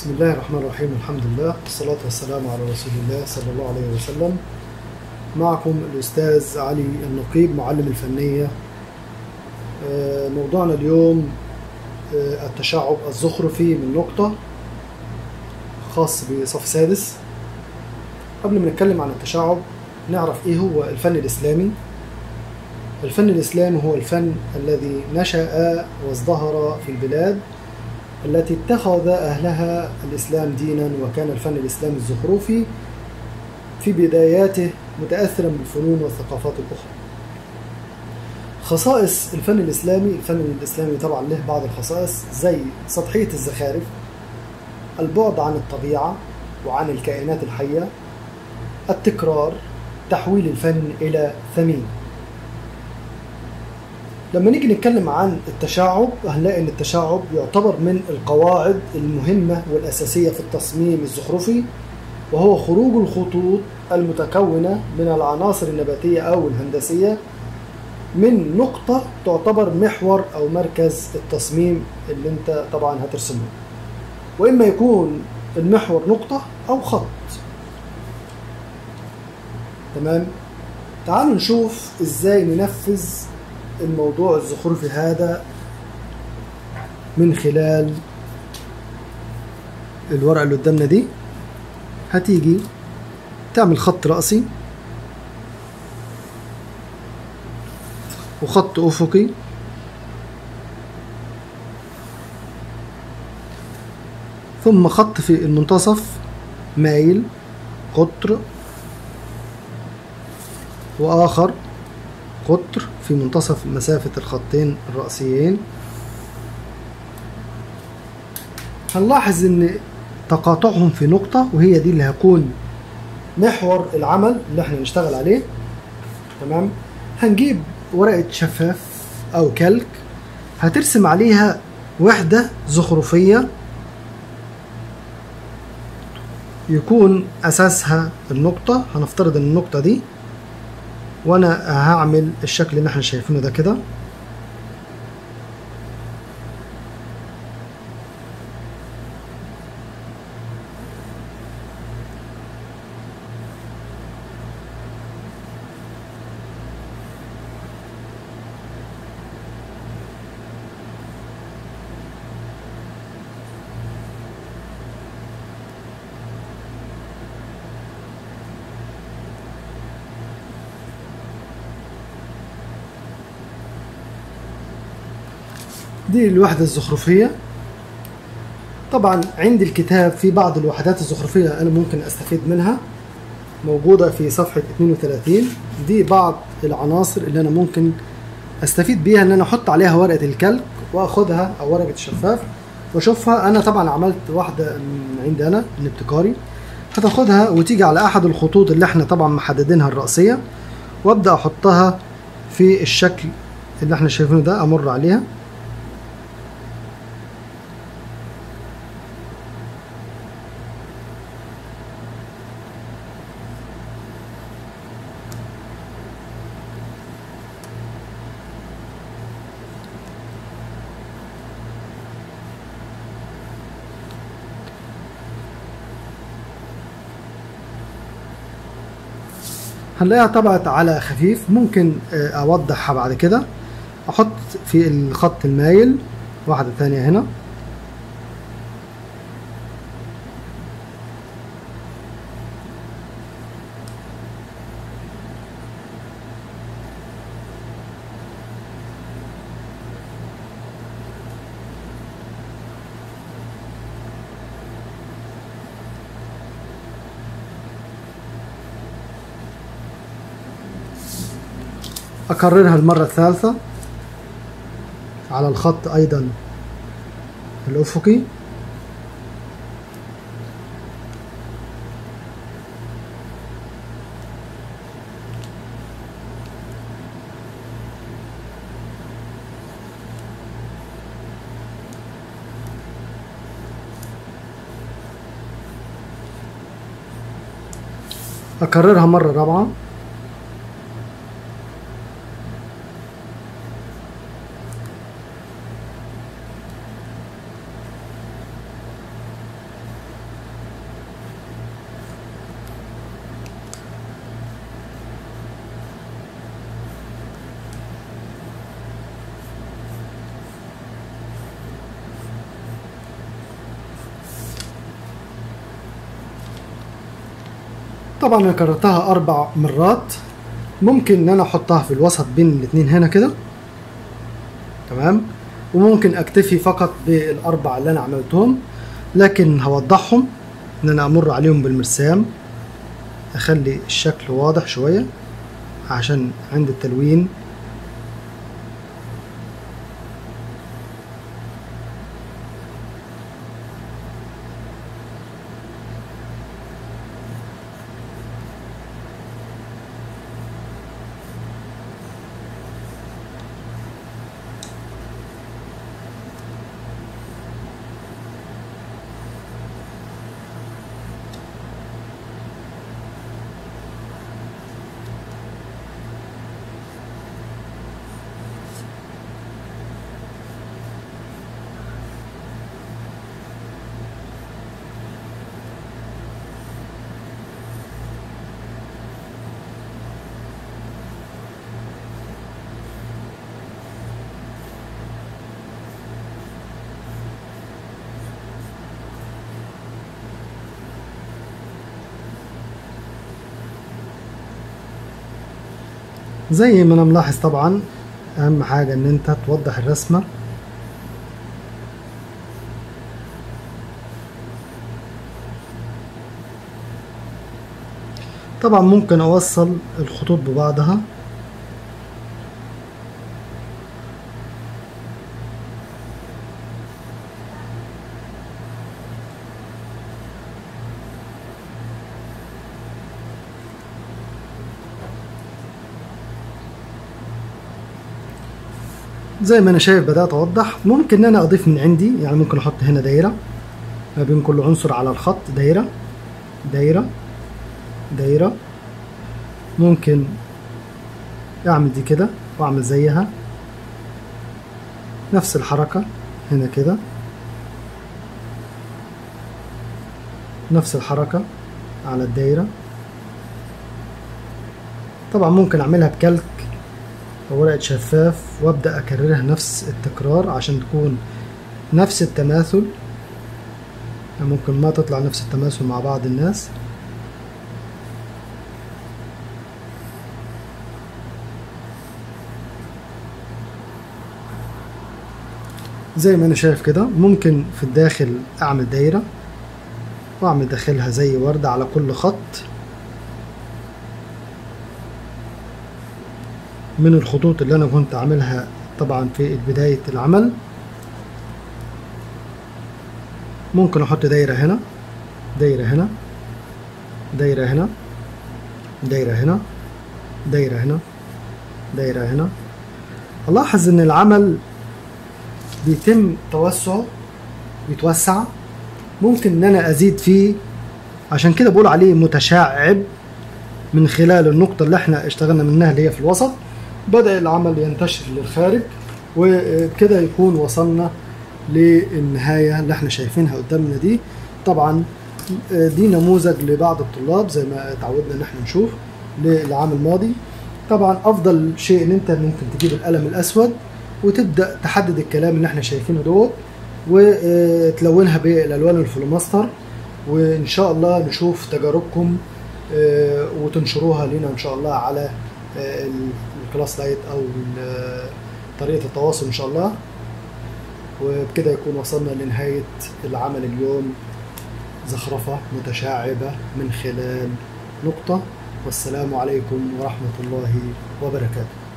بسم الله الرحمن الرحيم الحمد لله والصلاة والسلام على رسول الله صلى الله عليه وسلم معكم الأستاذ علي النقيب معلم الفنية آه، موضوعنا اليوم آه، التشعب الزخرفي من نقطة خاص بصف سادس قبل ما نتكلم عن التشعب نعرف ايه هو الفن الإسلامي الفن الإسلامي هو الفن الذي نشأ وازدهر في البلاد التي اتخذ أهلها الإسلام دينا وكان الفن الإسلامي الزخرفي في بداياته متأثرا بالفنون والثقافات الأخرى خصائص الفن الإسلامي الفن الإسلامي طبعا له بعض الخصائص زي سطحية الزخارف البعد عن الطبيعة وعن الكائنات الحية التكرار تحويل الفن إلى ثمين لما نيجي نتكلم عن التشعب هنلاقي ان التشعب يعتبر من القواعد المهمة والأساسية في التصميم الزخرفي وهو خروج الخطوط المتكونة من العناصر النباتية أو الهندسية من نقطة تعتبر محور أو مركز التصميم اللي أنت طبعا هترسمه وإما يكون المحور نقطة أو خط تمام تعالوا نشوف إزاي ننفذ الموضوع الزخرفي هذا من خلال الورقة اللي قدامنا دي هتيجي تعمل خط رأسي وخط أفقي ثم خط في المنتصف مايل قطر وآخر قطر في منتصف مسافة الخطين الرأسيين هنلاحظ ان تقاطعهم في نقطة وهي دي اللي هيكون محور العمل اللي احنا نشتغل عليه تمام هنجيب ورقة شفاف او كلك هترسم عليها وحدة زخرفية يكون اساسها النقطة هنفترض ان النقطة دي وانا هعمل الشكل اللي احنا شايفينه ده كده دي الوحدة الزخرفية طبعا عندي الكتاب في بعض الوحدات الزخرفية أنا ممكن أستفيد منها موجودة في صفحة 32 دي بعض العناصر اللي أنا ممكن أستفيد بيها إن أنا أحط عليها ورقة الكلك وأخدها أو ورقة الشفاف وأشوفها أنا طبعا عملت واحدة من عندي أنا من ابتكاري هتاخدها وتيجي على أحد الخطوط اللي احنا طبعا محددينها الرأسية وأبدأ أحطها في الشكل اللي احنا شايفينه ده أمر عليها هنلاقيها طبعت على خفيف ممكن اوضحها بعد كده احط في الخط المايل واحدة ثانية هنا أكررها المرة الثالثة على الخط أيضا الأفقي أكررها مرة رابعة طبعا انا كررتها اربع مرات ممكن ان انا احطها في الوسط بين الاتنين هنا كده تمام وممكن اكتفي فقط بالاربع اللي انا عملتهم لكن هوضحهم ان انا امر عليهم بالمرسام اخلي الشكل واضح شوية عشان عند التلوين زي ما انا ملاحظ طبعا اهم حاجة ان انت توضح الرسمة طبعا ممكن اوصل الخطوط ببعضها زي ما انا شايف بدأت اوضح ممكن ان انا اضيف من عندي يعني ممكن احط هنا دايرة ما بين كل عنصر على الخط دايرة دايرة دايرة ممكن اعمل دي كده واعمل زيها نفس الحركة هنا كده نفس الحركة على الدايرة طبعا ممكن اعملها بكلك أو ورقة شفاف وابدأ اكررها نفس التكرار عشان تكون نفس التماثل ممكن ما تطلع نفس التماثل مع بعض الناس زي ما انا شايف كده ممكن في الداخل اعمل دايرة واعمل داخلها زي وردة على كل خط من الخطوط اللي انا كنت عاملها طبعا في بداية العمل ممكن احط دايرة هنا دايرة هنا دايرة هنا دايرة هنا دايرة هنا دايرة هنا الاحظ ان العمل بيتم توسعه بيتوسع ممكن ان انا ازيد فيه عشان كده بقول عليه متشعب من خلال النقطة اللي احنا اشتغلنا منها اللي هي في الوسط بدأ العمل ينتشر للخارج وكده يكون وصلنا للنهاية اللي احنا شايفينها قدامنا دي طبعا دي نموذج لبعض الطلاب زي ما تعودنا ان احنا نشوف للعام الماضي طبعا افضل شيء ان انت ممكن تجيب القلم الاسود وتبدا تحدد الكلام اللي احنا شايفينه دوت وتلونها بالالوان الفلوماستر وان شاء الله نشوف تجاربكم وتنشروها لنا ان شاء الله على الكلاس لايت او طريقه التواصل ان شاء الله وبكده يكون وصلنا لنهايه العمل اليوم زخرفه متشعبه من خلال نقطه والسلام عليكم ورحمه الله وبركاته